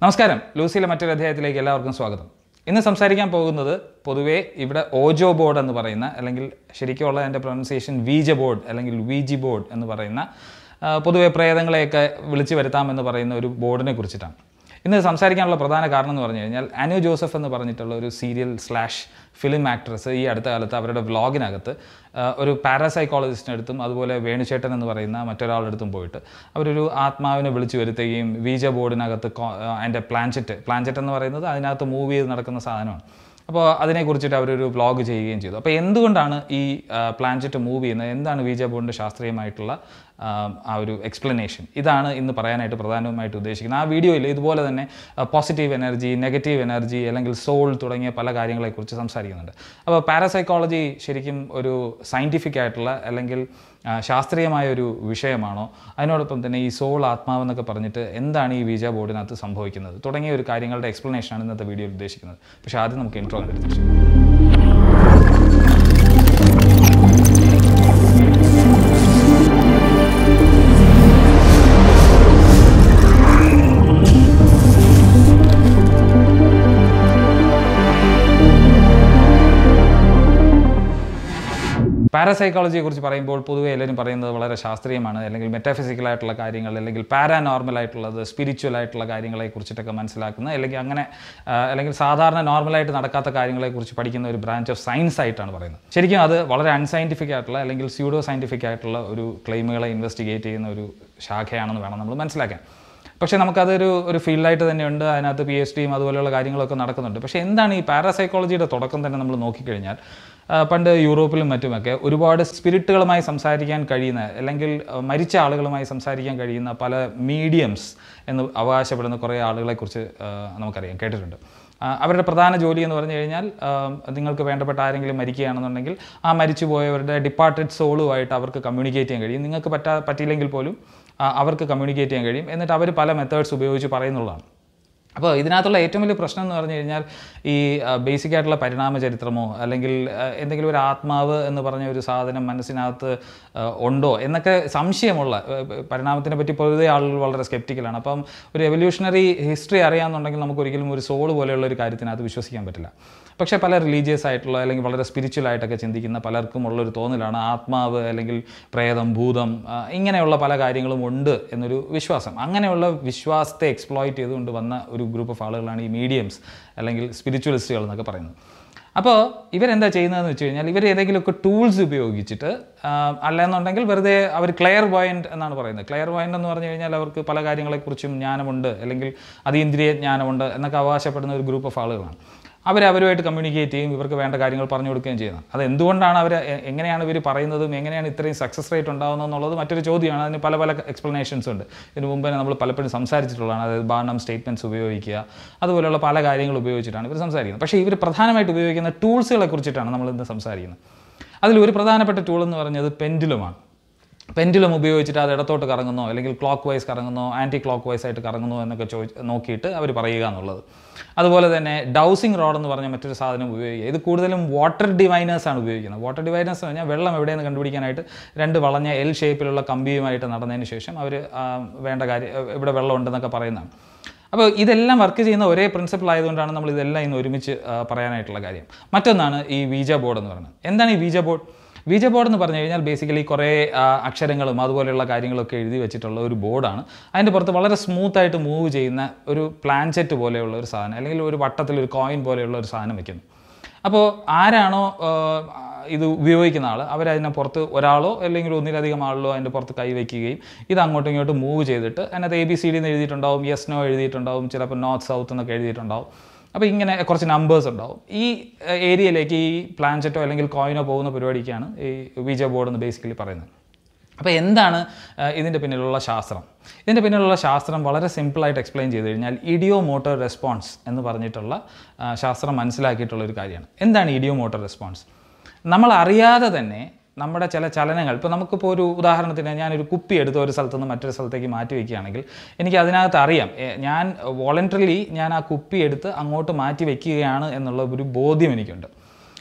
നമസ്കാരം ലൂസിയിലെ മറ്റൊരു അധ്യായത്തിലേക്ക് എല്ലാവർക്കും സ്വാഗതം ഇന്ന് സംസാരിക്കാൻ പോകുന്നത് പൊതുവേ ഇവിടെ ഓജോ ബോർഡ് എന്ന് പറയുന്ന അല്ലെങ്കിൽ ശരിക്കുമുള്ള എൻ്റെ പ്രൊനൗൺസിയേഷൻ വീജ ബോർഡ് അല്ലെങ്കിൽ വിജി ബോർഡ് എന്ന് പറയുന്ന ആ, പൊതുവെ പ്രേതങ്ങളെയൊക്കെ വിളിച്ചു വരുത്താമെന്ന് പറയുന്ന ഒരു ബോർഡിനെ കുറിച്ചിട്ടാണ് ഇന്ന് സംസാരിക്കാനുള്ള പ്രധാന കാരണം എന്ന് പറഞ്ഞു കഴിഞ്ഞാൽ അനു ജോസഫ് എന്ന് പറഞ്ഞിട്ടുള്ള ഒരു സീരിയൽ സ്ലാഷ് ഫിലിം ആക്ട്രസ് ഈ അടുത്ത കാലത്ത് അവരുടെ വ്ളോഗിനകത്ത് ആ, ഒരു പാരാസൈക്കോളജിസ്റ്റിനടുത്തും അതുപോലെ വേണുചേട്ടൻ എന്ന് പറയുന്ന മറ്റൊരാളുടെ അടുത്തും പോയിട്ട് അവരൊരു ആത്മാവിനെ വിളിച്ചു വരുത്തുകയും വീജ ബോർഡിനകത്ത് കോ- ആ, അതിൻ്റെ പ്ലാൻചെറ്റ് പ്ലാൻചെറ്റ് എന്ന് പറയുന്നത് അതിനകത്ത് മൂവ് ചെയ്ത് നടക്കുന്ന സാധനമാണ് അപ്പോൾ അതിനെക്കുറിച്ചിട്ട് അവരൊരു വ്ളോഗ് ചെയ്യുകയും ചെയ്തു അപ്പോൾ എന്തുകൊണ്ടാണ് ഈ പ്ലാൻചെറ്റ് മൂവ് ചെയ്യുന്നത് എന്താണ് വീജ ബോർഡിൻ്റെ ശാസ്ത്രീയമായിട്ടുള്ള ആ, ആ ഒരു എക്സ്പ്ലനേഷൻ ഇതാണ് ഇന്ന് പറയാനായിട്ട് പ്രധാനമായിട്ട് ഉദ്ദേശിക്കുന്നത് ആ വീഡിയോയിൽ ഇതുപോലെ തന്നെ പോസിറ്റീവ് എനർജി നെഗറ്റീവ് എനർജി അല്ലെങ്കിൽ സോൾ തുടങ്ങിയ പല കാര്യങ്ങളെക്കുറിച്ച് സംസാരിക്കുന്നുണ്ട് അപ്പോൾ പാരാസൈക്കോളജി ശരിക്കും ഒരു സയൻറ്റിഫിക് ആയിട്ടുള്ള അല്ലെങ്കിൽ ആ, ശാസ്ത്രീയമായ ഒരു വിഷയമാണോ അതിനോടൊപ്പം തന്നെ ഈ സോൾ ആത്മാവെന്നൊക്കെ പറഞ്ഞിട്ട് എന്താണ് ഈ വീജ ബോർഡിനകത്ത് സംഭവിക്കുന്നത് തുടങ്ങിയ ഒരു കാര്യങ്ങളുടെ എക്സ്പ്ലനേഷനാണ് ഇന്നത്തെ വീഡിയോയിൽ ഉദ്ദേശിക്കുന്നത് പക്ഷേ ആദ്യം നമുക്ക് ഇൻട്രോ കണ്ടെത്തി പാരാസൈക്കോളജിയെ കുറിച്ച് പറയുമ്പോൾ പൊതുവെ എല്ലാവരും പറയുന്നത് വളരെ ശാസ്ത്രീയമാണ് അല്ലെങ്കിൽ മെറ്റാഫിസിക്കൽ ആയിട്ടുള്ള കാര്യങ്ങൾ അല്ലെങ്കിൽ പാരാനോർമൽ ആയിട്ടുള്ളത് സ്പിരിച്വൽ ആയിട്ടുള്ള കാര്യങ്ങളെ കുറിച്ചിട്ടൊക്കെ മനസ്സിലാക്കുന്ന അല്ലെങ്കിൽ അങ്ങനെ ആ, അല്ലെങ്കിൽ സാധാരണ നോർമലായിട്ട് നടക്കാത്ത കാര്യങ്ങളെ കുറിച്ച് പഠിക്കുന്ന ഒരു ബ്രാഞ്ച് ഓഫ് സയൻസ് ആയിട്ടാണ് പറയുന്നത് ശരിക്കും അത് വളരെ അൺസയൻറ്റിഫിക് ആയിട്ടുള്ള അല്ലെങ്കിൽ സ്യൂഡോ സയൻറ്റിഫിക് ആയിട്ടുള്ള ഒരു ക്ലെയിമുകളെ ഇൻവെസ്റ്റിഗേറ്റ് ചെയ്യുന്ന ഒരു ശാഖയാണെന്ന് വേണം നമ്മൾ മനസ്സിലാക്കാൻ പക്ഷേ നമുക്കതൊരു ഒരു ഫീൽഡായിട്ട് തന്നെയുണ്ട് അതിനകത്ത് പി എച്ച് ഡിയും അതുപോലെയുള്ള കാര്യങ്ങളൊക്കെ നടക്കുന്നുണ്ട് പക്ഷേ എന്താണ് ഈ പാരാസൈക്കോളജിയുടെ തുടക്കം തന്നെ നമ്മൾ നോക്കിക്കഴിഞ്ഞാൽ ആ, പണ്ട് യൂറോപ്പിലും മറ്റുമൊക്കെ ഒരുപാട് സ്പിരിറ്റുകളുമായി സംസാരിക്കാൻ കഴിയുന്ന അല്ലെങ്കിൽ ആ, മരിച്ച ആളുകളുമായി സംസാരിക്കാൻ കഴിയുന്ന പല മീഡിയംസ് എന്ന് അവകാശപ്പെടുന്ന കുറേ ആളുകളെക്കുറിച്ച് ആ, നമുക്കറിയാം കേട്ടിട്ടുണ്ട് ആ, അവരുടെ പ്രധാന ജോലി എന്ന് പറഞ്ഞു കഴിഞ്ഞാൽ ആ, നിങ്ങൾക്ക് വേണ്ടപ്പെട്ട ആരെങ്കിലും മരിക്കുകയാണെന്നുണ്ടെങ്കിൽ ആ മരിച്ചുപോയവരുടെ ഡിപ്പാർട്ടഡ് സോളുമായിട്ട് അവർക്ക് കമ്മ്യൂണിക്കേറ്റ് ചെയ്യാൻ കഴിയും നിങ്ങൾക്ക് പറ്റാ പറ്റിയില്ലെങ്കിൽ പോലും ആ, അവർക്ക് കമ്മ്യൂണിക്കേറ്റ് ചെയ്യാൻ കഴിയും എന്നിട്ട് അവർ പല മെത്തേഡ്സ് ഉപയോഗിച്ച് പറയുന്നുള്ളതാണ് അപ്പോൾ ഇതിനകത്തുള്ള ഏറ്റവും വലിയ പ്രശ്നം എന്ന് പറഞ്ഞു കഴിഞ്ഞാൽ ഈ ബേസിക് ആയിട്ടുള്ള പരിണാമ ചരിത്രമോ അല്ലെങ്കിൽ ആ, എന്തെങ്കിലും ഒരു ആത്മാവ് എന്ന് പറഞ്ഞ ഒരു സാധനം മനസ്സിനകത്ത് ആ, ഉണ്ടോ എന്നൊക്കെ സംശയമുള്ള ആ, പരിണാമത്തിനെ പറ്റി പൊതുവെ ആളുകൾ വളരെ സ്കെപ്റ്റിക്കലാണ് അപ്പം ഒരു എവല്യൂഷണറി ഹിസ്റ്ററി അറിയാമെന്നുണ്ടെങ്കിൽ നമുക്ക് ഒരിക്കലും ഒരു സോൾ പോലെയുള്ള ഒരു കാര്യത്തിനകത്ത് വിശ്വസിക്കാൻ പറ്റില്ല പക്ഷേ പല റിലീജിയസ് ആയിട്ടുള്ള അല്ലെങ്കിൽ വളരെ സ്പിരിച്വൽ ആയിട്ടൊക്കെ ചിന്തിക്കുന്ന പലർക്കും ഉള്ളൊരു തോന്നലാണ് ആത്മാവ് അല്ലെങ്കിൽ പ്രേതം ഭൂതം ആ, ഇങ്ങനെയുള്ള പല കാര്യങ്ങളും ഉണ്ട് എന്നൊരു വിശ്വാസം അങ്ങനെയുള്ള വിശ്വാസത്തെ എക്സ്പ്ലോയിറ്റ് ചെയ്തുകൊണ്ട് വന്ന ഒരു ഗ്രൂപ്പ് ഓഫ് ആളുകളാണ് ഈ മീഡിയംസ് അല്ലെങ്കിൽ സ്പിരിച്വലിസ്റ്റുകൾ എന്നൊക്കെ പറയുന്നത് അപ്പോൾ ഇവരെന്താ ചെയ്യുന്നതെന്ന് വെച്ച് കഴിഞ്ഞാൽ ഇവർ ഏതെങ്കിലുമൊക്കെ ടൂൾസ് ഉപയോഗിച്ചിട്ട് ആ, അല്ലെന്നുണ്ടെങ്കിൽ വെറുതെ അവർ ക്ലെയർ വോയിൻ്റ് എന്നാണ് പറയുന്നത് ക്ലെയർ വോയിൻ്റ് എന്ന് പറഞ്ഞു കഴിഞ്ഞാൽ അവർക്ക് പല കാര്യങ്ങളെക്കുറിച്ചും ജ്ഞാനമുണ്ട് അല്ലെങ്കിൽ അതീന്ദ്രിയ ജ്ഞാനമുണ്ട് എന്നൊക്കെ അവകാശപ്പെടുന്ന ഒരു ഗ്രൂപ്പ് ഓഫ് ആളുകളാണ് അവർ അവരുമായിട്ട് കമ്മ്യൂണിക്കേറ്റ് ചെയ്യും ഇവർക്ക് വേണ്ട കാര്യങ്ങൾ പറഞ്ഞു കൊടുക്കുകയും ചെയ്യുന്നത് അത് എന്തുകൊണ്ടാണ് അവർ എങ്ങനെയാണ് ഇവർ പറയുന്നതും എങ്ങനെയാണ് ഇത്രയും സക്സസ് റേറ്റ് ഉണ്ടാകുന്നത് എന്നുള്ളത് മറ്റൊരു ചോദ്യമാണ് അതിന് പല പല എക്സ്പ്ലനേഷൻസ് ഉണ്ട് ഇതിന് മുമ്പ് തന്നെ നമ്മൾ പലപ്പോഴും സംസാരിച്ചിട്ടുള്ളതാണ് അതായത് ബാണം സ്റ്റേറ്റ്മെൻറ്റ്സ് ഉപയോഗിക്കുക അതുപോലെയുള്ള പല കാര്യങ്ങൾ ഉപയോഗിച്ചിട്ടാണ് ഇവർ സംസാരിക്കുന്നത് പക്ഷേ ഇവർ പ്രധാനമായിട്ട് ഉപയോഗിക്കുന്ന ടൂൾസുകളെ കുറിച്ചിട്ടാണ് നമ്മൾ ഇന്ന് സംസാരിക്കുന്നത് അതിൽ ഒരു പ്രധാനപ്പെട്ട ടൂൾ എന്ന് പറഞ്ഞത് പെൻഡുലുമാണ് പെൻഡുലം ഉപയോഗിച്ചിട്ട് അത് ഇടത്തോട്ട് കറങ്ങുന്നോ അല്ലെങ്കിൽ ക്ലോക്ക് വൈസ് കറങ്ങുന്നോ ആൻറ്റി ക്ലോക്ക് വൈസ് ആയിട്ട് കറങ്ങുന്നോ എന്നൊക്കെ ചോദി നോക്കിയിട്ട് അവർ പറയുക എന്നുള്ളത് അതുപോലെ തന്നെ ഡൗസിങ് റോഡ് എന്ന് പറഞ്ഞ മറ്റൊരു സാധനം ഉപയോഗിക്കുക ഇത് കൂടുതലും വാട്ടർ ഡിവൈനേഴ്സ് ആണ് ഉപയോഗിക്കുന്നത് വാട്ടർ ഡിവൈനേഴ്സ് എന്ന് പറഞ്ഞാൽ വെള്ളം എവിടെയെന്ന് കണ്ടുപിടിക്കാനായിട്ട് രണ്ട് വളഞ്ഞ എൽ ഷേപ്പിലുള്ള കമ്പിയുമായിട്ട് നടന്നതിന് ശേഷം അവർ വേണ്ട കാര്യം ഇവിടെ വെള്ളം ഉണ്ടെന്നൊക്കെ പറയുന്നതാണ് അപ്പോൾ ഇതെല്ലാം വർക്ക് ചെയ്യുന്ന ഒരേ പ്രിൻസിപ്പിൾ ആയതുകൊണ്ടാണ് നമ്മൾ ഇതെല്ലാം ഇന്ന് ഒരുമിച്ച് ആ, പറയാനായിട്ടുള്ള കാര്യം മറ്റൊന്നാണ് ഈ വീജ ബോർഡ് എന്ന് പറയുന്നത് എന്താണ് ഈ വീജ ബോർഡ് വീജ ബോർഡ് എന്ന് പറഞ്ഞു കഴിഞ്ഞാൽ ബേസിക്കലി കുറേ ആ, അക്ഷരങ്ങളും അതുപോലെയുള്ള കാര്യങ്ങളൊക്കെ എഴുതി വെച്ചിട്ടുള്ള ഒരു ബോർഡാണ് അതിൻ്റെ പുറത്ത് വളരെ സ്മൂത്ത് ആയിട്ട് മൂവ് ചെയ്യുന്ന ഒരു പ്ലാൻചെറ്റ് പോലെയുള്ള ഒരു സാധനം അല്ലെങ്കിൽ ഒരു വട്ടത്തിൽ ഒരു കോയിൻ പോലെയുള്ള ഒരു സാധനം വെക്കുന്നു അപ്പോൾ ആരാണോ ആ, ഇത് ഉപയോഗിക്കുന്ന ആൾ അവരതിനെ പുറത്ത് ഒരാളോ അല്ലെങ്കിൽ ഒന്നിലധികം ആളിലോ അതിൻ്റെ പുറത്ത് കൈവയ്ക്കുകയും ഇത് അങ്ങോട്ടും ഇങ്ങോട്ടും മൂവ് ചെയ്തിട്ട് അതിനകത്ത് എ ബി സി ഡി എന്ന് എഴുതിയിട്ടുണ്ടാവും യെസ് നോ എഴുതിയിട്ടുണ്ടാവും ചിലപ്പോൾ നോർത്ത് സൗത്ത് എന്നൊക്കെ എഴുതിയിട്ടുണ്ടാവും അപ്പോൾ ഇങ്ങനെ കുറച്ച് നമ്പേഴ്സ് ഉണ്ടാവും ഈ ഏഹ്, ഏരിയയിലേക്ക് ഈ പ്ലാൻചെറ്റോ അല്ലെങ്കിൽ കോയിനോ പോകുന്ന പരിപാടിക്കാണ് ഈ വിജ ബോർഡ് എന്ന് ബേസിക്കലി പറയുന്നത് അപ്പോൾ എന്താണ് ഏഹ്, ഇതിൻ്റെ പിന്നിലുള്ള ശാസ്ത്രം ഇതിൻ്റെ പിന്നിലുള്ള ശാസ്ത്രം വളരെ സിമ്പിളായിട്ട് എക്സ്പ്ലെയിൻ ചെയ്ത് കഴിഞ്ഞാൽ ഇഡിയോ മോട്ടോർ റെസ്പോൺസ് എന്ന് പറഞ്ഞിട്ടുള്ള ആ, ശാസ്ത്രം മനസ്സിലാക്കിയിട്ടുള്ള ഒരു കാര്യമാണ് എന്താണ് ഇഡിയോ മോട്ടോർ റെസ്പോൺസ് നമ്മൾ അറിയാതെ തന്നെ നമ്മുടെ ചില ചലനങ്ങൾ ഇപ്പോൾ നമുക്കിപ്പോൾ ഒരു ഉദാഹരണത്തിന് ഞാനൊരു കുപ്പി എടുത്ത് ഒരു സ്ഥലത്ത് നിന്ന് മറ്റൊരു സ്ഥലത്തേക്ക് മാറ്റി വയ്ക്കുകയാണെങ്കിൽ എനിക്ക് അതിനകത്ത് അറിയാം എ, ഞാൻ വോളണ്ടറിലി ഞാൻ ആ കുപ്പി എടുത്ത് അങ്ങോട്ട് മാറ്റി വയ്ക്കുകയാണ് എന്നുള്ള ഒരു ബോധ്യം എനിക്കുണ്ട്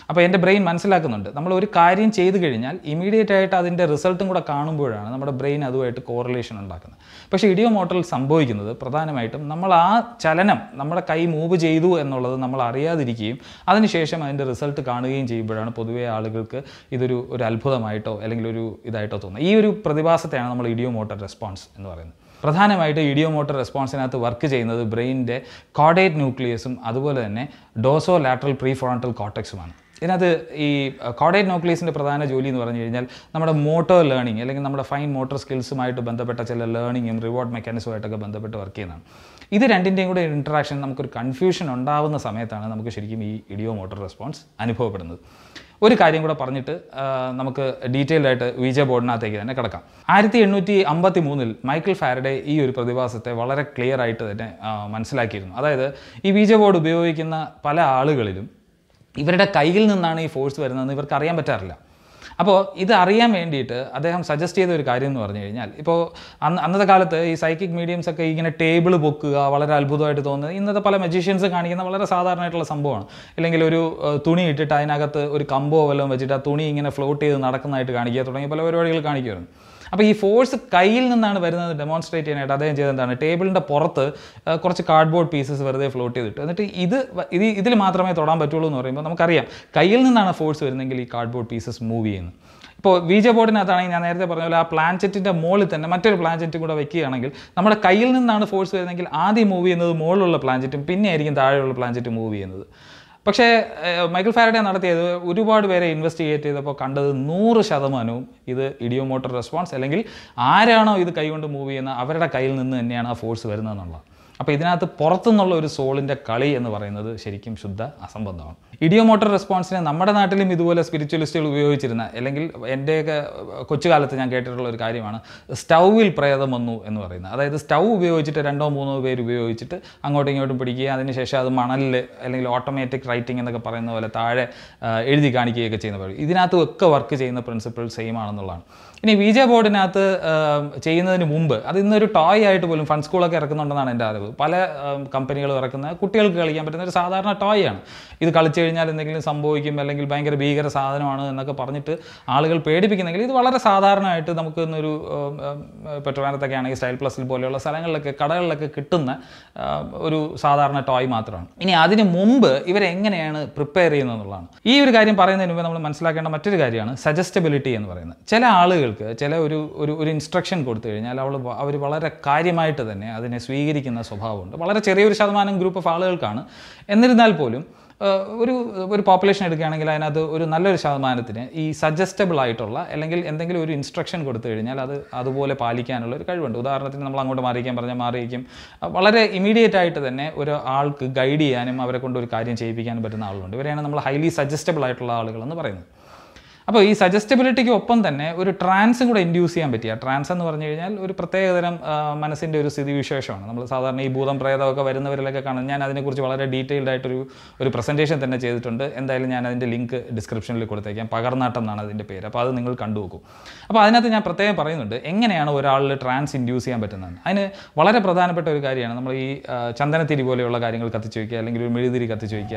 അപ്പോൾ എൻ്റെ ബ്രെയിൻ മനസ്സിലാക്കുന്നുണ്ട് നമ്മൾ ഒരു കാര്യം ചെയ്തു കഴിഞ്ഞാൽ ഇമീഡിയറ്റ് ആയിട്ട് അതിൻ്റെ റിസൾട്ടും കൂടെ കാണുമ്പോഴാണ് നമ്മുടെ ബ്രെയിൻ അതുമായിട്ട് കോറിലേഷൻ ഉണ്ടാക്കുന്നത് പക്ഷേ ഇഡിയോ മോട്ടറിൽ സംഭവിക്കുന്നത് പ്രധാനമായിട്ടും നമ്മൾ ആ ചലനം നമ്മുടെ കൈ മൂവ് ചെയ്തു എന്നുള്ളത് നമ്മൾ അറിയാതിരിക്കുകയും അതിനുശേഷം അതിൻ്റെ റിസൾട്ട് കാണുകയും ചെയ്യുമ്പോഴാണ് പൊതുവേ ആളുകൾക്ക് ഇതൊരു ഒരു അത്ഭുതമായിട്ടോ അല്ലെങ്കിൽ ഒരു ഇതായിട്ടോ തോന്നുന്നത് ഈ ഒരു പ്രതിഭാസത്തെയാണ് നമ്മൾ ഇഡിയോ മോട്ടർ റെസ്പോൺസ് എന്ന് പറയുന്നത് പ്രധാനമായിട്ട് ഇഡിയോ മോട്ടർ റെസ്പോൺസിനകത്ത് വർക്ക് ചെയ്യുന്നത് ബ്രെയിനിൻ്റെ കോഡേറ്റ് ന്യൂക്ലിയസും അതുപോലെ തന്നെ ഡോസോ ലാറ്ററൽ പ്രീ ഫ്രോണ്ടൽ കോട്ടക്സുമാണ് ഇതിനകത്ത് ഈ കോഡേറ്റ് ന്യൂക്ലിയസിൻ്റെ പ്രധാന ജോലി എന്ന് പറഞ്ഞു കഴിഞ്ഞാൽ നമ്മുടെ മോട്ടോർ ലേണിംഗ് അല്ലെങ്കിൽ നമ്മുടെ ഫൈൻ മോട്ടോർ സ്കിൽസുമായിട്ട് ബന്ധപ്പെട്ട ചില ലേണിങ്ങും റിവാർഡ് മെക്കാനിസമായിട്ടൊക്കെ ബന്ധപ്പെട്ട് വർക്ക് ചെയ്യുന്നതാണ് ഇത് രണ്ടിൻ്റെയും കൂടെ ഇൻട്രാക്ഷൻ നമുക്കൊരു കൺഫ്യൂഷൻ ഉണ്ടാവുന്ന സമയത്താണ് നമുക്ക് ശരിക്കും ഈ ഇഡിയോ മോട്ടോർ റെസ്പോൺസ് അനുഭവപ്പെടുന്നത് ഒരു കാര്യം കൂടെ പറഞ്ഞിട്ട് ആ, നമുക്ക് ഡീറ്റെയിൽഡ് ആയിട്ട് വിജ ബോർഡിനകത്തേക്ക് തന്നെ കിടക്കാം ആയിരത്തി എണ്ണൂറ്റി അമ്പത്തി മൂന്നിൽ മൈക്കിൾ ഫാരഡെ ഈ ഒരു പ്രതിഭാസത്തെ വളരെ ക്ലിയർ ആയിട്ട് തന്നെ ആ, മനസ്സിലാക്കിയിരുന്നു അതായത് ഈ വിജ ബോർഡ് ഉപയോഗിക്കുന്ന പല ആളുകളിലും ഇവരുടെ കയ്യിൽ നിന്നാണ് ഈ ഫോഴ്സ് വരുന്നതെന്ന് ഇവർക്ക് അറിയാൻ പറ്റാറില്ല അപ്പോൾ ഇത് അറിയാൻ വേണ്ടിയിട്ട് അദ്ദേഹം സജസ്റ്റ് ചെയ്ത ഒരു കാര്യം എന്ന് പറഞ്ഞു കഴിഞ്ഞാൽ ഇപ്പോൾ അന്ന് അന്നത്തെ കാലത്ത് ഈ സൈക്കിക് മീഡിയംസ് ഒക്കെ ഇങ്ങനെ ടേബിൾ പൊക്കുക വളരെ അത്ഭുതമായിട്ട് തോന്നുന്നത് ഇന്നത്തെ പല മജീഷ്യൻസ് കാണിക്കുന്ന വളരെ സാധാരണമായിട്ടുള്ള സംഭവമാണ് അല്ലെങ്കിൽ ഒരു ഏഹ്, തുണി ഇട്ടിട്ട് അതിനകത്ത് ഒരു കമ്പോ വല്ലതും വെച്ചിട്ട് ആ തുണി ഇങ്ങനെ ഫ്ലോട്ട് ചെയ്ത് നടക്കുന്നതായിട്ട് കാണിക്കുക തുടങ്ങിയ പല പരിപാടികൾ കാണിക്കുമായിരുന്നു അപ്പോൾ ഈ ഫോഴ്സ് കയ്യിൽ നിന്നാണ് വരുന്നത് ഡെമോൺസ്ട്രേറ്റ് ചെയ്യാനായിട്ട് അദ്ദേഹം ചെയ്തത് എന്താണ് ടേബിളിൻ്റെ പുറത്ത് ആ, കുറച്ച് കാർഡ്ബോർഡ് പീസസ് വെറുതെ ഫ്ലോട്ട് ചെയ്തിട്ട് എന്നിട്ട് ഇത് വ- ഇത് ഇതിൽ മാത്രമേ തൊടാൻ പറ്റുള്ളൂ എന്ന് പറയുമ്പോൾ നമുക്കറിയാം കയ്യിൽ നിന്നാണ് ഫോഴ്സ് വരുന്നതെങ്കിൽ ഈ കാർഡ്ബോർഡ് പീസസ് മൂവ് ചെയ്യുന്നത് ഇപ്പോൾ വിജ ബോർഡിനകത്താണെങ്കിൽ ഞാൻ നേരത്തെ പറഞ്ഞ പോലെ ആ പ്ലാൻചെറ്റിൻ്റെ മുകളിൽ തന്നെ മറ്റൊരു പ്ലാൻചെറ്റും കൂടെ വെക്കുകയാണെങ്കിൽ നമ്മുടെ കയ്യിൽ നിന്നാണ് ഫോഴ്സ് വരുന്നതെങ്കിൽ ആദ്യം മൂവ് ചെയ്യുന്നത് മുകളിലുള്ള പ്ലാൻചെറ്റും പിന്നെ ആയിരിക്കും താഴെയുള്ള പ്ലാൻചെറ്റ് മൂവ് ചെയ്യുന്നത് പക്ഷേ ഏഹ്, മൈക്കിൾ ഫാരഡെ നടത്തിയത് ഒരുപാട് പേരെ ഇൻവെസ്റ്റിഗേറ്റ് ചെയ്തപ്പോൾ കണ്ടത് നൂറ് ശതമാനവും ഇത് ഇഡിയോ മോട്ടോർ റെസ്പോൺസ് അല്ലെങ്കിൽ ആരാണോ ഇത് കൈകൊണ്ട് മൂവ് ചെയ്യുന്നത് അവരുടെ കയ്യിൽ നിന്ന് തന്നെയാണ് ആ ഫോഴ്സ് വരുന്നതെന്നുള്ളത് അപ്പോൾ ഇതിനകത്ത് പുറത്തുനിന്നുള്ള ഒരു സോളിൻ്റെ കളി എന്ന് പറയുന്നത് ശരിക്കും ശുദ്ധ അസംബന്ധമാണ് ഇഡിയോ മോട്ടോർ റെസ്പോൺസിനെ നമ്മുടെ നാട്ടിലും ഇതുപോലെ സ്പിരിച്വലിസ്റ്റുകൾ ഉപയോഗിച്ചിരുന്ന അല്ലെങ്കിൽ എൻ്റെയൊക്കെ കൊച്ചുകാലത്ത് ഞാൻ കേട്ടിട്ടുള്ള ഒരു കാര്യമാണ് സ്റ്റൗവിൽ പ്രേതം വന്നു എന്ന് പറയുന്നത് അതായത് സ്റ്റൗ ഉപയോഗിച്ചിട്ട് രണ്ടോ മൂന്നോ പേര് ഉപയോഗിച്ചിട്ട് അങ്ങോട്ടും ഇങ്ങോട്ടും പിടിക്കുക അതിനുശേഷം അത് മണലിൽ അല്ലെങ്കിൽ ഓട്ടോമാറ്റിക് റൈറ്റിംഗ് എന്നൊക്കെ പറയുന്ന പോലെ താഴെ ആ, എഴുതി കാണിക്കുകയൊക്കെ ചെയ്യുന്ന പരിപാടി ഇതിനകത്തും ഒക്കെ വർക്ക് ചെയ്യുന്ന പ്രിൻസിപ്പിൾ സെയിം ആണെന്നുള്ളതാണ് ഇനി വി ജെ ബോർഡിനകത്ത് ആ, ചെയ്യുന്നതിന് മുമ്പ് അത് ഇന്നൊരു ടോയ് ആയിട്ട് പോലും ഫൺ സ്കൂളൊക്കെ ഇറക്കുന്നുണ്ടെന്നാണ് എൻ്റെ അറിവ് പല കമ്പനികൾ ഇറക്കുന്ന കുട്ടികൾക്ക് കളിക്കാൻ പറ്റുന്ന ഒരു സാധാരണ ടോയ് ആണ് ഇത് കളിച്ചു കഴിഞ്ഞാൽ എന്തെങ്കിലും സംഭവിക്കും അല്ലെങ്കിൽ ഭയങ്കര ഭീകര സാധനമാണ് എന്നൊക്കെ പറഞ്ഞിട്ട് ആളുകൾ പേടിപ്പിക്കുന്നെങ്കിൽ ഇത് വളരെ സാധാരണയായിട്ട് നമുക്ക് ഇന്നൊരു പെട്രോനാനത്തൊക്കെ ആണെങ്കിൽ സ്റ്റൈൽ പ്ലസിൽ പോലെയുള്ള സ്ഥലങ്ങളിലൊക്കെ കടകളിലൊക്കെ കിട്ടുന്ന ആ, ഒരു സാധാരണ ടോയ് മാത്രമാണ് ഇനി അതിന് മുമ്പ് ഇവരെങ്ങനെയാണ് പ്രിപ്പയർ ചെയ്യുന്നത് എന്നുള്ളതാണ് ഈ ഒരു കാര്യം പറയുന്നതിന് മുമ്പ് നമ്മൾ മനസ്സിലാക്കേണ്ട മറ്റൊരു കാര്യമാണ് സജസ്റ്റബിലിറ്റി എന്ന് പറയുന്നത് ചില ആളുകൾക്ക് ചില ഒരു ഒരു ഒരു ഇൻസ്ട്രക്ഷൻ കൊടുത്തു കഴിഞ്ഞാൽ അവൾ അവർ വളരെ കാര്യമായിട്ട് തന്നെ അതിനെ സ്വീകരിക്കുന്ന സ്വഭാവമുണ്ട് വളരെ ചെറിയൊരു ശതമാനം ഗ്രൂപ്പ് ഓഫ് ആളുകൾക്കാണ് എന്നിരുന്നാൽ പോലും ഏഹ്, ഒരു ഒരു പോപ്പുലേഷൻ എടുക്കുകയാണെങ്കിൽ അതിനകത്ത് ഒരു നല്ലൊരു ശതമാനത്തിന് ഈ സജസ്റ്റബിൾ ആയിട്ടുള്ള അല്ലെങ്കിൽ എന്തെങ്കിലും ഒരു ഇൻസ്ട്രക്ഷൻ കൊടുത്തു കഴിഞ്ഞാൽ അത് അതുപോലെ പാലിക്കാനുള്ള ഒരു കഴിവുണ്ട് ഉദാഹരണത്തിന് നമ്മൾ അങ്ങോട്ട് മാറിയിക്കാൻ പറഞ്ഞാൽ മാറിയിക്കും അഹ് വളരെ ഇമീഡിയറ്റ് ആയിട്ട് തന്നെ ഒരു ആൾക്ക് ഗൈഡ് ചെയ്യാനും അവരെ കൊണ്ട് ഒരു കാര്യം ചെയ്യിപ്പിക്കാനും പറ്റുന്ന ആളുകളുണ്ട് ഇവരെയാണ് നമ്മൾ ഹൈലി സജസ്റ്റബിൾ ആയിട്ടുള്ള ആളുകൾ എന്ന് പറയുന്നത് അപ്പോൾ ഈ സജസ്റ്റബിലിറ്റിക്ക് ഒപ്പം തന്നെ ഒരു ട്രാൻസും കൂടെ ഇൻഡ്യൂസ് ചെയ്യാൻ പറ്റിയ ട്രാൻസ് എന്ന് പറഞ്ഞു കഴിഞ്ഞാൽ ഒരു പ്രത്യേകതരം ആ, മനസ്സിൻ്റെ ഒരു സ്ഥിതിവിശേഷമാണ് നമ്മൾ സാധാരണ ഈ ഭൂതം പ്രേതമൊക്കെ വരുന്നവരിലൊക്കെ കാണും ഞാൻ അതിനെക്കുറിച്ച് വളരെ ഡീറ്റെയിൽഡ് ആയിട്ടൊരു ഒരു പ്രസൻറ്റേഷൻ തന്നെ ചെയ്തിട്ടുണ്ട് എന്തായാലും ഞാൻ അതിൻ്റെ ലിങ്ക് ഡിസ്ക്രിപ്ഷനിൽ കൊടുത്തേക്കാം പകർന്നാട്ടം എന്നാണ് അതിൻ്റെ പേര് അപ്പോൾ അത് നിങ്ങൾ കണ്ടു നോക്കും അപ്പോൾ അതിനകത്ത് ഞാൻ പ്രത്യേകം പറയുന്നുണ്ട് എങ്ങനെയാണ് ഒരാളിൽ ട്രാൻസ് ഇൻഡ്യൂസ് ചെയ്യാൻ പറ്റുന്നത് അതിന് വളരെ പ്രധാനപ്പെട്ട ഒരു കാര്യമാണ് നമ്മൾ ഈ ആ, ചന്ദനത്തിരി പോലെയുള്ള കാര്യങ്ങൾ കത്തിച്ച് വയ്ക്കുക അല്ലെങ്കിൽ ഒരു മെഴുതിരി കത്തിച്ച് വയ്ക്കുക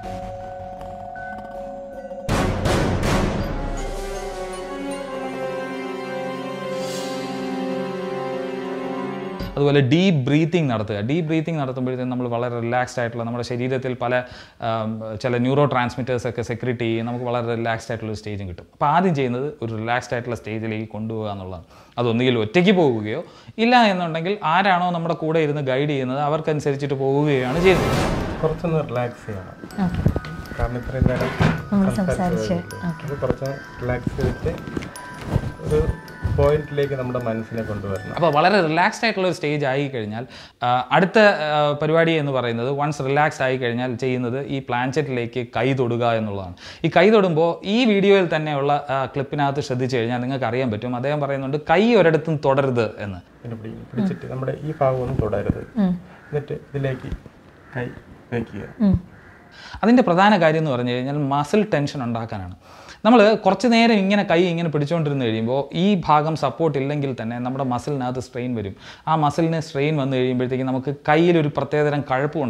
അതുപോലെ ഡീപ്പ് ബ്രീത്തിങ് നടത്തുക ഡീപ്പ് ബ്രീത്തിങ് നടത്തുമ്പോഴത്തേക്കും നമ്മൾ വളരെ റിലാക്സ്ഡ് ആയിട്ടുള്ള നമ്മുടെ ശരീരത്തിൽ പല ആം, ചില ന്യൂറോ ട്രാൻസ്മിറ്റേഴ്സ് ഒക്കെ സെക്രറ്റ് ചെയ്യും നമുക്ക് വളരെ റിലാക്സ്ഡ് ആയിട്ടുള്ള ഒരു സ്റ്റേജും കിട്ടും അപ്പോൾ ആദ്യം ചെയ്യുന്നത് ഒരു റിലാക്സ്ഡ് ആയിട്ടുള്ള സ്റ്റേജിലേക്ക് കൊണ്ടുപോകുക എന്നുള്ളതാണ് അതൊന്നുകിൽ ഒറ്റയ്ക്ക് പോവുകയോ ഇല്ല എന്നുണ്ടെങ്കിൽ ആരാണോ നമ്മുടെ കൂടെ ഇരുന്ന് ഗൈഡ് ചെയ്യുന്നത് അവർക്കനുസരിച്ചിട്ട് പോവുകയാണ് ചെയ്യുന്നത് കുറച്ചൊന്ന് റിലാക്സ് ചെയ്യണം ഓക്കെ കാരണം ഇത്രയും നേരം നമ്മൾ സംസാരിച്ച് സംസാരിച്ച് കഴിഞ്ഞിട്ട് അത് കുറച്ച് റിലാക്സ് ചെയ്തിട്ട് ഒരു പോയിന്റിലേക്ക് നമ്മുടെ മനസ്സിനെ കൊണ്ടുവരണം അപ്പോൾ വളരെ റിലാക്സ്ഡ് ആയിട്ടുള്ള ഒരു സ്റ്റേജ് ആയി കഴിഞ്ഞാൽ ആ, അടുത്ത ആ, പരിപാടി എന്ന് പറയുന്നത് വൺസ് റിലാക്സ്ഡ് ആയി കഴിഞ്ഞാൽ ചെയ്യുന്നത് ഈ പ്ലാൻചെറ്റിലേക്ക് കൈ തൊടുക എന്നുള്ളതാണ് ഈ കൈ തൊടുമ്പോൾ ഈ വീഡിയോയിൽ തന്നെയുള്ള ആ, ക്ലിപ്പിനകത്ത് ശ്രദ്ധിച്ചു കഴിഞ്ഞാൽ നിങ്ങൾക്ക് അറിയാൻ പറ്റും അദ്ദേഹം പറയുന്നുണ്ട് കൈ ഒരിടത്തും തുടരുത് എന്ന് പിന്നെ പിടി പിടിച്ചിട്ട് നമ്മുടെ ഈ ഭാഗം ഒന്നും തുടരുത് എന്നിട്ട് ഇതിലേക്ക് കൈ വയ്ക്കുക അതിൻ്റെ പ്രധാന കാര്യം എന്ന് പറഞ്ഞു കഴിഞ്ഞാൽ മസിൽ ടെൻഷൻ ഉണ്ടാക്കാനാണ് നമ്മൾ കുറച്ച് നേരം ഇങ്ങനെ കൈ ഇങ്ങനെ പിടിച്ചുകൊണ്ടിരുന്ന് കഴിയുമ്പോൾ ഈ ഭാഗം സപ്പോർട്ട് ഇല്ലെങ്കിൽ തന്നെ നമ്മുടെ മസിലിനകത്ത് സ്ട്രെയിൻ വരും ആ മസിലിന് സ്ട്രെയിൻ വന്നു കഴിയുമ്പോഴത്തേക്കും നമുക്ക് കയ്യിൽ ഒരു പ്രത്യേകതരം കഴപ്പും ഉണ്ടാവും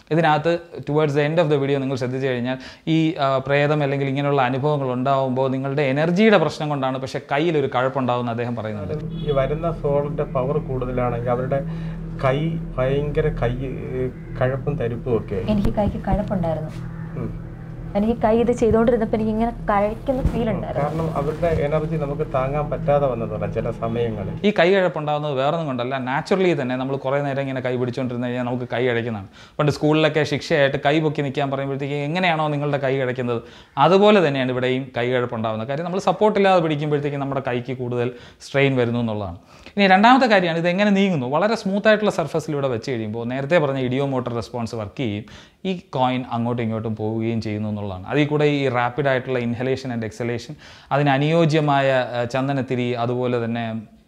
ഇതിനകത്ത് towards the end of the video നിങ്ങൾ ശ്രദ്ധിച്ചു കഴിഞ്ഞാൽ ഈ ആ, പ്രേതം അല്ലെങ്കിൽ ഇങ്ങനെയുള്ള അനുഭവങ്ങൾ ഉണ്ടാകുമ്പോൾ നിങ്ങളുടെ എനർജിയുടെ പ്രശ്നം കൊണ്ടാണ് പക്ഷേ കയ്യിൽ ഒരു കഴപ്പുണ്ടാവുമെന്ന് അദ്ദേഹം പറയുന്നുണ്ട് ഈ വരുന്ന സോളിന്റെ പവർ കൂടുതലാണെങ്കിൽ അവരുടെ കൈ ഭയങ്കര കൈ ഏഹ്, കഴപ്പും തരിപ്പും ഒക്കെ എനിക്ക് കൈക്ക് കഴപ്പുണ്ടായിരുന്നു ഉം. എനിക്ക് കൈ ഇത് ചെയ്തുകൊണ്ടിരുന്നപ്പോൾ എനിക്ക് ഇങ്ങനെ കഴിക്കുന്ന ഫീൽ ഉണ്ടായിരുന്നു കാരണം അവരുടെ എനർജി നമുക്ക് താങ്ങാൻ പറ്റാതെ വന്നതാണ് ചില സമയങ്ങളിൽ ഈ കൈ കഴപ്പുണ്ടാകുന്നത് വേറൊന്നും കൊണ്ടല്ല നാച്ചുറലി തന്നെ നമ്മൾ കുറേ നേരം ഇങ്ങനെ കൈ പിടിച്ചുകൊണ്ടിരുന്ന് കഴിഞ്ഞാൽ നമുക്ക് കൈ അടയ്ക്കുന്നതാണ് പണ്ട് സ്കൂളിലൊക്കെ ശിക്ഷയായിട്ട് കൈ പൊക്കി നിൽക്കാൻ പറയുമ്പോഴത്തേക്ക് എങ്ങനെയാണോ നിങ്ങളുടെ കൈ അടയ്ക്കുന്നത് അതുപോലെ തന്നെയാണ് ഇവിടെയും കൈ കഴപ്പുണ്ടാകുന്നത് കാര്യം നമ്മൾ സപ്പോർട്ടില്ലാതെ പിടിക്കുമ്പോഴത്തേക്ക് നമ്മുടെ കൈക്ക് കൂടുതൽ സ്ട്രെയിൻ വരുന്നു എന്നുള്ളതാണ് ഇനി രണ്ടാമത്തെ കാര്യമാണ് ഇത് എങ്ങനെ നീങ്ങുന്നു വളരെ സ്മൂത്ത് ആയിട്ടുള്ള സർഫസിലൂടെ വെച്ച് കഴിയുമ്പോൾ നേരത്തെ പറഞ്ഞ ഇഡിയോ മോട്ടർ റെസ്പോൺസ് വർക്ക് ചെയ്യും ഈ കോയിൻ അങ്ങോട്ടും ഇങ്ങോട്ടും പോവുകയും ചെയ്യുന്നു എന്നുള്ളതാണ് അതിൽ കൂടെ ഈ റാപ്പിഡ് ആയിട്ടുള്ള ഇൻഹലേഷൻ ആൻഡ് എക്സലേഷൻ അതിന് അനുയോജ്യമായ ആ, ചന്ദനത്തിരി അതുപോലെ തന്നെ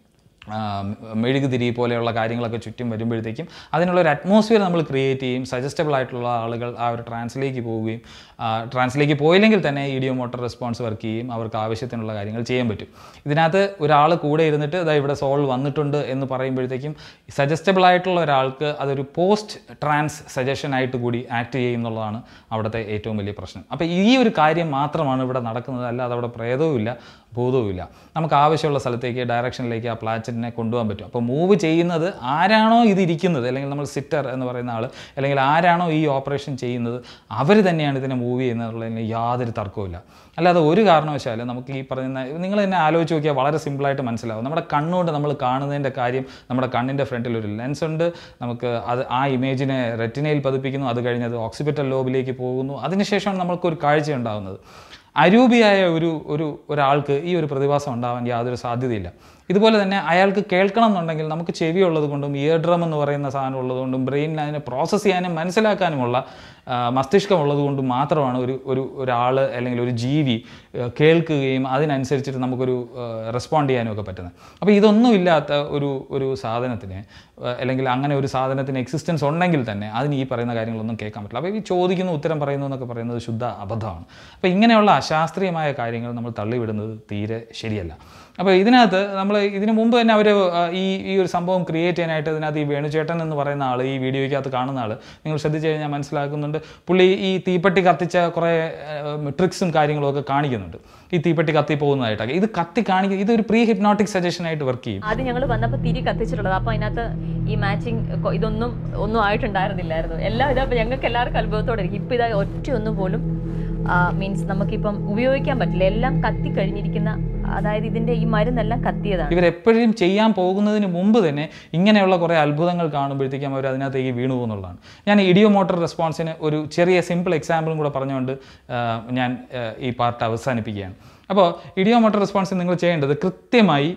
ആ, മെഴുകുതിരി പോലെയുള്ള കാര്യങ്ങളൊക്കെ ചുറ്റും വരുമ്പോഴത്തേക്കും അതിനുള്ള ഒരു അറ്റ്മോസ്ഫിയർ നമ്മൾ ക്രിയേറ്റ് ചെയ്യും സജസ്റ്റബിൾ ആയിട്ടുള്ള ആളുകൾ ആ ഒരു ട്രാൻസിലേക്ക് പോവുകയും ട്രാൻസിലേക്ക് പോയില്ലെങ്കിൽ തന്നെ ഇഡിയോ മോട്ടർ റെസ്പോൺസ് വർക്ക് ചെയ്യും അവർക്ക് ആവശ്യത്തിനുള്ള കാര്യങ്ങൾ ചെയ്യാൻ പറ്റും ഇതിനകത്ത് ഒരാൾ കൂടെ ഇരുന്നിട്ട് ഇതാ ഇവിടെ സോൾ വന്നിട്ടുണ്ട് എന്ന് പറയുമ്പോഴത്തേക്കും സജസ്റ്റബിൾ ആയിട്ടുള്ള ഒരാൾക്ക് അതൊരു പോസ്റ്റ് ട്രാൻസ് സജഷൻ ആയിട്ട് കൂടി ആക്ട് ചെയ്യുന്നുള്ളതാണ് അവിടുത്തെ ഏറ്റവും വലിയ പ്രശ്നം അപ്പോൾ ഈ ഒരു കാര്യം മാത്രമാണ് ഇവിടെ നടക്കുന്നത് അല്ലാതെ അവിടെ പ്രേതവുമില്ല ഭൂതവുമില്ല നമുക്ക് ആവശ്യമുള്ള സ്ഥലത്തേക്ക് ഡയറക്ഷനിലേക്ക് ആ പ്ലാച്ചറ്റിനെ കൊണ്ടുപോകാൻ പറ്റും അപ്പോൾ മൂവ് ചെയ്യുന്നത് ആരാണോ ഇത് ഇരിക്കുന്നത് അല്ലെങ്കിൽ നമ്മൾ സിറ്റർ എന്ന് പറയുന്ന ആൾ അല്ലെങ്കിൽ ആരാണോ ഈ ഓപ്പറേഷൻ ചെയ്യുന്നത് അവർ തന്നെയാണ് ഇതിനെ മൂവ് ചെയ്യുന്നതിന് യാതൊരു തർക്കവുമില്ല അല്ലാതെ ഒരു കാരണവശാലും നമുക്ക് ഈ പറയുന്ന നിങ്ങൾ തന്നെ ആലോചിച്ച് നോക്കിയാൽ വളരെ സിമ്പിളായിട്ട് മനസ്സിലാവും നമ്മുടെ കണ്ണുകൊണ്ട് നമ്മൾ കാണുന്നതിൻ്റെ കാര്യം നമ്മുടെ കണ്ണിൻ്റെ ഫ്രണ്ടിൽ ഒരു ലെൻസ് ഉണ്ട് നമുക്ക് അത് ആ ഇമേജിനെ റെറ്റിനയിൽ പതിപ്പിക്കുന്നു അത് കഴിഞ്ഞ് അത് ഓക്സിപിറ്റൽ ലോബിലേക്ക് പോകുന്നു അതിനുശേഷമാണ് നമ്മൾക്കൊരു കാഴ്ച ഉണ്ടാകുന്നത് അരൂപിയായ ഒരു ഒരു ഒരാൾക്ക് ഈ ഒരു പ്രതിഭാസം ഉണ്ടാവാൻ യാതൊരു സാധ്യതയില്ല ഇതുപോലെ തന്നെ അയാൾക്ക് കേൾക്കണം എന്നുണ്ടെങ്കിൽ നമുക്ക് ചെവി ഉള്ളത് കൊണ്ടും ഇയർ ഡ്രം എന്ന് പറയുന്ന സാധനം ഉള്ളതുകൊണ്ടും ബ്രെയിനിൽ അതിനെ പ്രോസസ്സ് ചെയ്യാനും മനസ്സിലാക്കാനുമുള്ള ആ, മസ്തിഷ്കം ഉള്ളത് കൊണ്ടും മാത്രമാണ് ഒരു ഒരു ഒരാൾ അല്ലെങ്കിൽ ഒരു ജീവി ആ, കേൾക്കുകയും അതിനനുസരിച്ചിട്ട് നമുക്കൊരു റെസ്പോണ്ട് ചെയ്യാനും ഒക്കെ പറ്റുന്നത് അപ്പോൾ ഇതൊന്നും ഇല്ലാത്ത ഒരു ഒരു സാധനത്തിന് ആ, അല്ലെങ്കിൽ അങ്ങനെ ഒരു സാധനത്തിന് എക്സിസ്റ്റൻസ് ഉണ്ടെങ്കിൽ തന്നെ അതിന് ഈ പറയുന്ന കാര്യങ്ങളൊന്നും കേൾക്കാൻ പറ്റില്ല അപ്പോൾ ഈ ചോദിക്കുന്ന ഉത്തരം പറയുന്നു എന്നൊക്കെ പറയുന്നത് ശുദ്ധ അബദ്ധമാണ് അപ്പോൾ ഇങ്ങനെയുള്ള അശാസ്ത്രീയമായ കാര്യങ്ങൾ നമ്മൾ തള്ളിവിടുന്നത് തീരെ ശരിയല്ല അപ്പോൾ ഇതിനകത്ത് നമ്മൾ ഇതിനു മുമ്പ് തന്നെ അവർ ഈ ഈ ഒരു സംഭവം ക്രിയേറ്റ് ചെയ്യാനായിട്ട് ഇതിനകത്ത് ഈ വേണുചേട്ടൻ എന്ന് പറയുന്ന ആൾ ഈ വീഡിയോയ്ക്കകത്ത് കാണുന്ന ആൾ നിങ്ങൾ ശ്രദ്ധിച്ചു കഴിഞ്ഞാൽ മനസ്സിലാക്കുന്നുണ്ട് പുള്ളി ഈ തീപ്പെട്ടി കത്തിച്ച കുറേ ട്രിക്സും കാര്യങ്ങളും ഒക്കെ കാണിക്കുന്നുണ്ട് ഈ തീപ്പെട്ടി കത്തി പോകുന്നതായിട്ടൊക്കെ ഇത് കത്തി കാണിക്കുക ഇതൊരു പ്രീ ഹിപ്നോട്ടിക് സജഷനായിട്ട് വർക്ക് ചെയ്യും ആദ്യം ഞങ്ങൾ വന്നപ്പോൾ തിരി കത്തിച്ചിട്ടുള്ളത് അപ്പോൾ അതിനകത്ത് ഈ മാച്ചിങ് ഇതൊന്നും ഒന്നും ആയിട്ടുണ്ടായിരുന്നില്ലായിരുന്നു എല്ലാം ഇതാ ഞങ്ങൾക്ക് എല്ലാവർക്കും അത്ഭുതത്തോടെ ഇരിക്കും ഇപ്പം ഇതാ ഒറ്റയൊന്നും പോലും മീൻസ് നമുക്കിപ്പം ഉപയോഗിക്കാൻ പറ്റില്ല എല്ലാം കത്തി കഴിഞ്ഞിരിക്കുന്ന അതായത് ഇതിന്റെ ഈ മരുന്നെല്ലാം കത്തിയതാണ് ഇവരെപ്പോഴും ചെയ്യാൻ പോകുന്നതിന് മുമ്പ് തന്നെ ഇങ്ങനെയുള്ള കുറേ അത്ഭുതങ്ങൾ കാണുമ്പോഴത്തേക്കും അവർ അതിനകത്തേക്ക് വീണു പോകുന്നുള്ളതാണ് ഞാൻ ഇഡിയോ മോട്ടർ റെസ്പോൺസിന് ഒരു ചെറിയ സിമ്പിൾ എക്സാമ്പിളും കൂടെ പറഞ്ഞുകൊണ്ട് ആ, ഞാൻ ആ, ഈ പാർട്ട് അവസാനിപ്പിക്കുകയാണ് അപ്പോൾ ഇഡിയോ മോട്ടർ റെസ്പോൺസിന് നിങ്ങൾ ചെയ്യേണ്ടത് കൃത്യമായി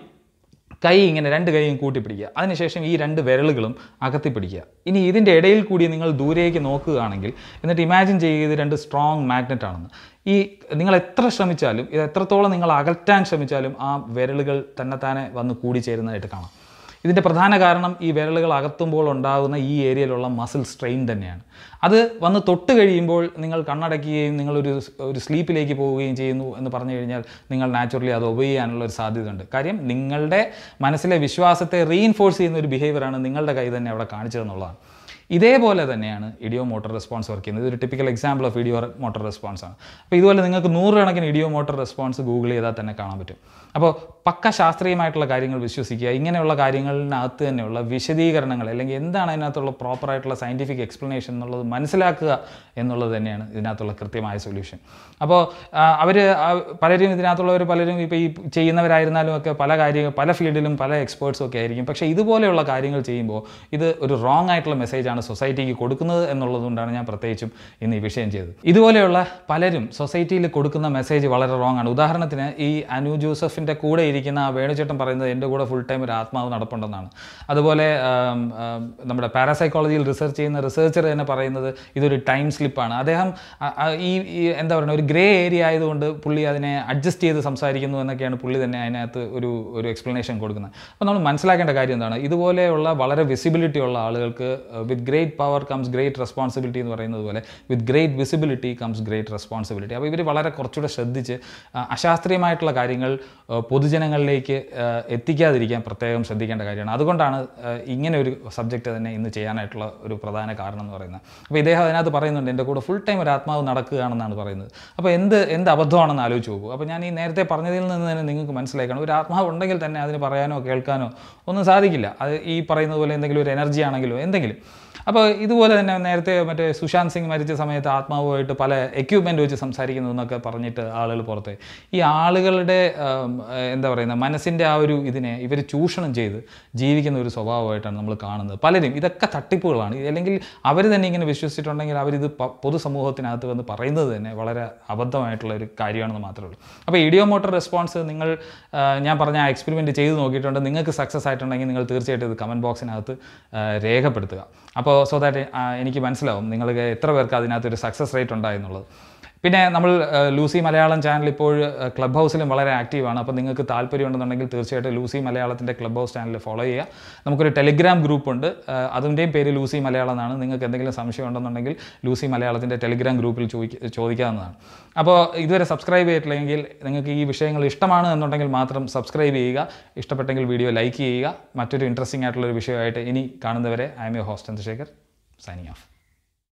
കൈ ഇങ്ങനെ രണ്ട് കൈയും കൂട്ടിപ്പിടിക്കുക അതിനുശേഷം ഈ രണ്ട് വിരലുകളും അകത്തി പിടിക്കുക ഇനി ഇതിൻ്റെ ഇടയിൽ കൂടി നിങ്ങൾ ദൂരേക്ക് നോക്കുകയാണെങ്കിൽ എന്നിട്ട് ഇമാജിൻ ചെയ്യുക ഇത് രണ്ട് സ്ട്രോങ് മാഗ്നറ്റ് ആണെന്ന് ഈ നിങ്ങൾ എത്ര ശ്രമിച്ചാലും ഇത് എത്രത്തോളം നിങ്ങൾ അകറ്റാൻ ശ്രമിച്ചാലും ആ വിരലുകൾ തന്നെത്താനെ വന്ന് കൂടിച്ചേരുന്നതായിട്ട് കാണാം ഇതിൻ്റെ പ്രധാന കാരണം ഈ വിരലുകൾ അകത്തുമ്പോൾ ഉണ്ടാകുന്ന ഈ ഏരിയയിലുള്ള മസിൽ സ്ട്രെയിൻ തന്നെയാണ് അത് വന്ന് തൊട്ട് കഴിയുമ്പോൾ നിങ്ങൾ കണ്ണടയ്ക്കുകയും നിങ്ങളൊരു ഒരു സ്ലീപ്പിലേക്ക് പോവുകയും ചെയ്യുന്നു എന്ന് പറഞ്ഞു കഴിഞ്ഞാൽ നിങ്ങൾ നാച്ചുറലി അത് ഒബേ ചെയ്യാനുള്ള ഒരു സാധ്യതയുണ്ട് കാര്യം നിങ്ങളുടെ മനസ്സിലെ വിശ്വാസത്തെ റീഇൻഫോഴ്സ് ചെയ്യുന്ന ഒരു ബിഹേവിയറാണ് നിങ്ങളുടെ കൈ തന്നെ അവിടെ കാണിച്ചതെന്നുള്ളതാണ് ഇതേപോലെ തന്നെയാണ് ഇഡിയോ മോട്ടോർ റെസ്പോൺസ് വർക്ക് ചെയ്യുന്നത് ഇതൊരു typical example of ideomotor response ആണ് അപ്പോൾ ഇതുപോലെ നിങ്ങൾക്ക് നൂറുകണക്കിന് ഇഡിയോ മോട്ടോർ റെസ്പോൺസ് ഗൂഗിൾ ചെയ്താൽ തന്നെ കാണാൻ പറ്റും അപ്പോൾ പക്ക ശാസ്ത്രീയമായിട്ടുള്ള കാര്യങ്ങൾ വിശ്വസിക്കുക ഇങ്ങനെയുള്ള കാര്യങ്ങളിനകത്ത് തന്നെയുള്ള വിശദീകരണങ്ങൾ അല്ലെങ്കിൽ എന്താണ് അതിനകത്തുള്ള പ്രോപ്പറായിട്ടുള്ള സയൻറ്റിഫിക് എക്സ്പ്ലനേഷൻ എന്നുള്ളത് മനസ്സിലാക്കുക എന്നുള്ളത് തന്നെയാണ് ഇതിനകത്തുള്ള കൃത്യമായ സൊല്യൂഷൻ അപ്പോൾ അവർ പലരും ഇതിനകത്തുള്ളവർ പലരും ഇപ്പോൾ ഈ ചെയ്യുന്നവരായിരുന്നാലും ഒക്കെ പല കാര്യങ്ങൾ പല ഫീൽഡിലും പല എക്സ്പേർട്സും ഒക്കെ ആയിരിക്കും പക്ഷേ ഇതുപോലെയുള്ള കാര്യങ്ങൾ ചെയ്യുമ്പോൾ ഇത് ഒരു റോങ് ആയിട്ടുള്ള മെസ്സേജാണ് സൊസൈറ്റിക്ക് കൊടുക്കുന്നത് എന്നുള്ളതുകൊണ്ടാണ് ഞാൻ പ്രത്യേകിച്ചും ഇന്ന് ഈ വിഷയം ചെയ്തത് ഇതുപോലെയുള്ള പലരും സൊസൈറ്റിയിൽ കൊടുക്കുന്ന മെസ്സേജ് വളരെ റോങ് ആണ് ഉദാഹരണത്തിന് ഈ അനു ജോസഫിൻ്റെ കൂടെ ഇരിക്കുന്ന ആ വേണുചേട്ടൻ പറയുന്നത് എൻ്റെ കൂടെ ഫുൾ ടൈം ഒരു ആത്മാവ് നടപ്പുണ്ടെന്നാണ് അതുപോലെ ആം, ആം, നമ്മുടെ പാരാസൈക്കോളജിയിൽ റിസർച്ച് ചെയ്യുന്ന റിസർച്ചർ തന്നെ പറയുന്നത് ഇതൊരു ടൈം സ്ലിപ്പാണ് അദ്ദേഹം അ- അ- ഈ ഈ എന്താ പറയുക ഒരു ഗ്രേ ഏരിയ ആയതുകൊണ്ട് പുള്ളി അതിനെ അഡ്ജസ്റ്റ് ചെയ്ത് സംസാരിക്കുന്നു എന്നൊക്കെയാണ് പുള്ളി തന്നെ അതിനകത്ത് ഒരു ഒരു എക്സ്പ്ലനേഷൻ കൊടുക്കുന്നത് അപ്പോൾ നമ്മൾ മനസ്സിലാക്കേണ്ട കാര്യം എന്താണ് ഇതുപോലെയുള്ള വളരെ വിസിബിലിറ്റി ഉള്ള ആളുകൾക്ക് with great power comes great responsibility എന്ന് പറയുന്നത് പോലെ with great visibility comes great responsibility അപ്പോൾ ഇവർ വളരെ കുറച്ചുകൂടെ ശ്രദ്ധിച്ച് ആ, അശാസ്ത്രീയമായിട്ടുള്ള കാര്യങ്ങൾ ഏഹ് പൊതുജനങ്ങളിലേക്ക് ഏഹ് എത്തിക്കാതിരിക്കാൻ പ്രത്യേകം ശ്രദ്ധിക്കേണ്ട കാര്യമാണ് അതുകൊണ്ടാണ് ഏഹ് ഇങ്ങനെ ഒരു സബ്ജക്റ്റ് തന്നെ ഇന്ന് ചെയ്യാനായിട്ടുള്ള ഒരു പ്രധാന കാരണം എന്ന് പറയുന്നത് അപ്പോൾ ഇദ്ദേഹം അതിനകത്ത് പറയുന്നുണ്ട് എൻ്റെ കൂടെ ഫുൾ ടൈം ഒരു ആത്മാവ് നടക്കുകയാണെന്നാണ് പറയുന്നത് അപ്പോൾ എന്ത് എന്ത് അബദ്ധമാണെന്ന് ആലോചിച്ച് നോക്കൂ അപ്പോൾ ഞാൻ ഈ നേരത്തെ പറഞ്ഞതിൽ നിന്ന് തന്നെ നിങ്ങൾക്ക് മനസ്സിലാക്കണം ഒരു ആത്മാവ് ഉണ്ടെങ്കിൽ തന്നെ അതിന് പറയാനോ കേൾക്കാനോ ഒന്നും സാധിക്കില്ല അത് ഈ പറയുന്നത് പോലെ എന്തെങ്കിലും ഒരു എനർജി ആണെങ്കിലോ എന്തെങ്കിലും അപ്പോൾ ഇതുപോലെ തന്നെ നേരത്തെ മറ്റേ സുശാന്ത് സിംഗ് മരിച്ച സമയത്ത് ആത്മാവുമായിട്ട് പല എക്യുപ്മെൻ്റ് വെച്ച് സംസാരിക്കുന്നു എന്നൊക്കെ പറഞ്ഞിട്ട് ആളുകൾ പുറത്ത് ഈ ആളുകളുടെ ആം, എന്താ പറയുന്നത് മനസ്സിൻ്റെ ആ ഒരു ഇതിനെ ഇവർ ചൂഷണം ചെയ്ത് ജീവിക്കുന്ന ഒരു സ്വഭാവമായിട്ടാണ് നമ്മൾ കാണുന്നത് പലരും ഇതൊക്കെ തട്ടിപ്പുകളാണ് അല്ലെങ്കിൽ അവർ തന്നെ ഇങ്ങനെ വിശ്വസിച്ചിട്ടുണ്ടെങ്കിൽ അവരിത് പ- പൊതുസമൂഹത്തിനകത്ത് വന്ന് പറയുന്നത് തന്നെ വളരെ അബദ്ധമായിട്ടുള്ള ഒരു കാര്യമാണെന്ന് മാത്രമേ ഉള്ളൂ അപ്പോൾ ഇഡിയോ മോട്ടർ റെസ്പോൺസ് നിങ്ങൾ ആ, ഞാൻ പറഞ്ഞ ആ എക്സ്പെരിമെൻറ്റ് ചെയ്ത് നോക്കിയിട്ടുണ്ട് നിങ്ങൾക്ക് സക്സസ് ആയിട്ടുണ്ടെങ്കിൽ നിങ്ങൾ തീർച്ചയായിട്ടും ഇത് കമൻറ്റ് ബോക്സിനകത്ത് ആ, രേഖപ്പെടുത്തുക അപ്പോൾ സോ ദാറ്റ് എനിക്ക് മനസ്സിലാവും നിങ്ങൾക്ക് എത്ര പേർക്ക് അതിനകത്ത് ഒരു സക്സസ് റേറ്റ് ഉണ്ടായെന്നുള്ളത് പിന്നെ നമ്മൾ ആ, ലൂസി മലയാളം ചാനൽ ഇപ്പോൾ ക്ലബ് ഹൗസിലും വളരെ ആക്റ്റീവാണ് അപ്പോൾ നിങ്ങൾക്ക് താല്പര്യമുണ്ടെന്നുണ്ടെങ്കിൽ തീർച്ചയായിട്ടും ലൂസി മലയാളത്തിൻ്റെ ക്ലബ് ഹൗസ് ചാനൽ ഫോളോ ചെയ്യുക നമുക്കൊരു ടെലിഗ്രാം ഗ്രൂപ്പ് ഉണ്ട് ആ, അതിൻ്റെയും പേര് ലൂസി മലയാളം എന്നാണ് നിങ്ങൾക്ക് എന്തെങ്കിലും സംശയം ഉണ്ടെന്നുണ്ടെങ്കിൽ ലൂസി മലയാളത്തിൻ്റെ ടെലിഗ്രാം ഗ്രൂപ്പിൽ ചോദിക്ക ചോദിക്കാവുന്നതാണ് അപ്പോൾ ഇതുവരെ സബ്സ്ക്രൈബ് ചെയ്തിട്ടില്ലെങ്കിൽ നിങ്ങൾക്ക് ഈ വിഷയങ്ങൾ ഇഷ്ടമാണ് എന്നുണ്ടെങ്കിൽ മാത്രം സബ്സ്ക്രൈബ് ചെയ്യുക ഇഷ്ടപ്പെട്ടെങ്കിൽ വീഡിയോ ലൈക്ക് ചെയ്യുക മറ്റൊരു ഇൻട്രസ്റ്റിംഗ് ആയിട്ടുള്ള ഒരു വിഷയമായിട്ട് ഇനി കാണുന്നവരെ I am your host Chandrasekhar signing of